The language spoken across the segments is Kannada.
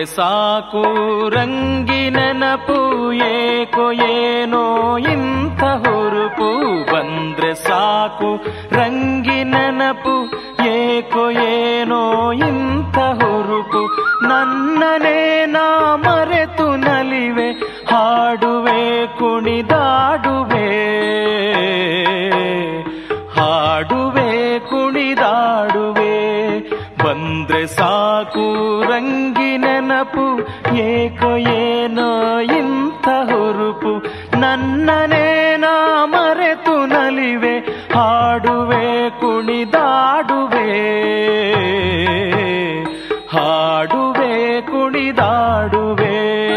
ಸಾಕು ರಂಗಿ ನೆನಪು ಏಕೋ ಏನೋ ಇಂಥ ಹುರುಪು ಬಂದ್ರೆ ಸಾಕು ರಂಗಿ ನೆನಪು ಏಕೋ ಏನೋ ಇಂಥ ಹುರುಪು ನನ್ನನೇ ನಾ ಮರೆತು ನಲಿವೆ ಹಾಡುವೆ ಕುಣಿದಾಡುವೆ ಹಾಡುವೆ ಕುಣಿದಾಡುವೆ ಬಂದ್ರೆ ಸಾಕು ರಂಗಿ ನೆನಪು ಏಕೋ ಏನೋ ಇಂಥ ಹುರುಪು ನನ್ನನೇ ನಾ ಮರೆತು ನಲಿವೆ ಹಾಡುವೆ ಕುಣಿದಾಡುವೆ ಹಾಡುವೆ ಕುಣಿದಾಡುವೆ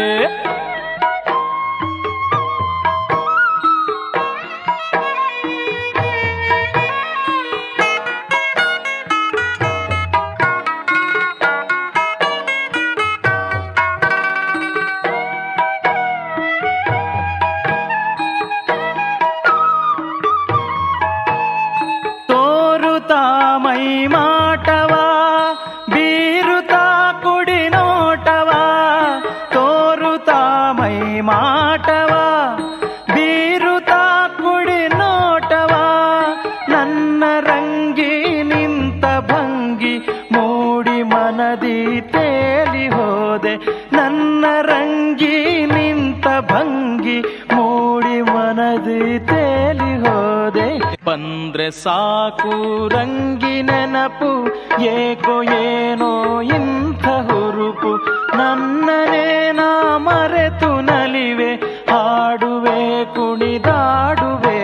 ತೋರುತಾ ಮೈ ಮಾಟವ ಬೀರುತ್ತಾ ಕುಡಿ ನೋಟವ ತೋರುತ್ತಾ ಮೈ ಮಾಟವ ಬೀರುತ್ತಾ ಕುಡಿ ನೋಟವ ನನ್ನ ರಂಗಿ ನಿಂತ ಭಂಗಿ ಮೂಡಿ ಮನದಿ ತೇಲಿ ಹೋದೆ ನನ್ನ ರಂಗಿ ನಿಂತ ಭಂಗಿ ಮೂಡಿ ಮನದಿ ತೇಲಿ ಹೋದೆ ಬಂದ್ರೆ ಸಾಕು ರಂಗಿ ನೆನಪು ಏಕೋ ಏನೋ ಇಂಥ ಹುರುಪು ನನ್ನನೇ ನಾ ಮರೆತು ನಲಿವೆ ಹಾಡುವೆ ಕುಣಿದಾಡುವೆ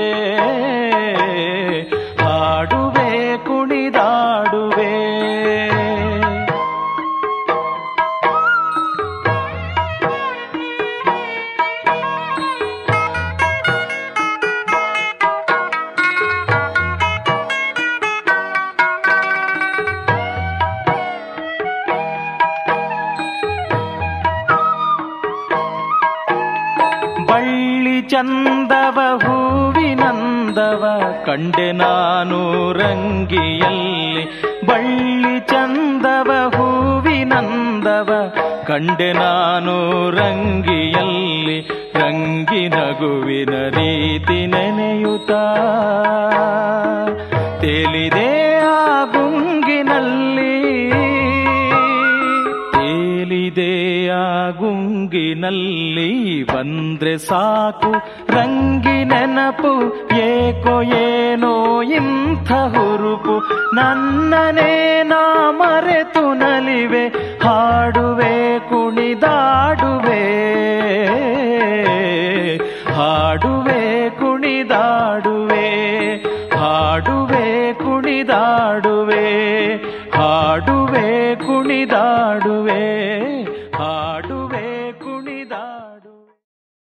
ಹಾಡುವೆ ಕುಣಿದಾಡುವೆ ಬಳ್ಳಿ ಚಂದವ ಹೂವಿನಂದವ ಕಂಡೆ ನಾನು ರಂಗಿಯಲ್ಲಿ ಬಳ್ಳಿ ಚಂದವ ಹೂವಿನಂದವ ಕಂಡೆ ನಾನು ರಂಗಿಯಲ್ಲಿ ರಂಗಿ ನಗುವಿನ ರೀತಿ ನೆನೆಯುತ್ತಾ ತೇಲಿದೆ ಆ ಗುಂಗಿನಲ್ಲಿ ತೇಲಿದೆ ಆ ಗುಂಗಿನಲ್ಲಿ ಬಂದ್ರೆ ಸಾಕು ರಂಗಿ ನೆನಪು ಏಕೋ ಏನೋ ಇಂಥ ಹುರುಪು ನನ್ನನೇ ನಾ ಮರೆತು ನಲಿವೆ ಹಾಡುವೆ ಕುಣಿದಾಡುವೆ ಹಾಡುವೆ ಕುಣಿದಾಡುವೆ ಹಾಡುವೆ ಕುಣಿದಾಡುವೆ ಹಾಡುವೆ ಕುಣಿದಾಡುವೆ